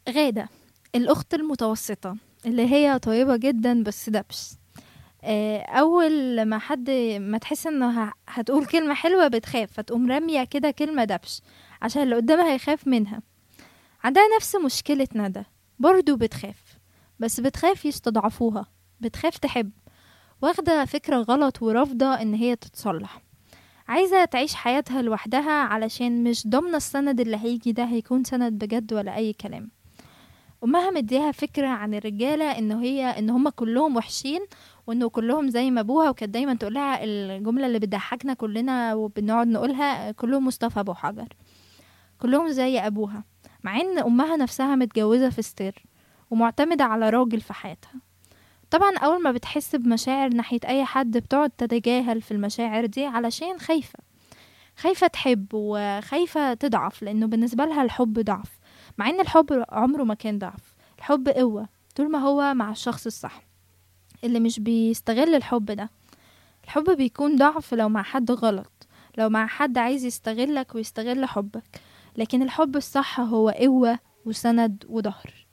غادة الأخت المتوسطة اللي هي طيبة جدا بس دبش آه، أول ما حد ما تحس إنها هتقول كلمة حلوة بتخاف فتقوم رامية كده كلمة دبش عشان اللي قدامها يخاف منها عندها نفس مشكلة ندى برضو بتخاف بس بتخاف يستضعفوها بتخاف تحب واخدة فكرة غلط ورافضة إن هي تتصلح عايزة تعيش حياتها لوحدها علشان مش ضامنة السند اللي هيجي ده هيكون سند بجد ولا أي كلام أمها مديها فكرة عن الرجالة إن هي إن هما كلهم وحشين وإنه كلهم زي ما أبوها وكانت دايما تقولها الجملة اللي بتضحكنا كلنا وبنقعد نقولها كلهم مصطفى أبو حجر كلهم زي أبوها مع إن أمها نفسها متجوزة في ستير ومعتمدة على راجل في حياتها طبعا أول ما بتحس بمشاعر ناحية أي حد بتقعد تتجاهل في المشاعر دي علشان خايفة خايفة تحب وخايفة تضعف لأنه بالنسبة لها الحب ضعف مع إن الحب عمره ما كان ضعف الحب قوة طول ما هو مع الشخص الصح اللي مش بيستغل الحب ده الحب بيكون ضعف لو مع حد غلط لو مع حد عايز يستغلك ويستغل حبك لكن الحب الصح هو قوة وسند وظهر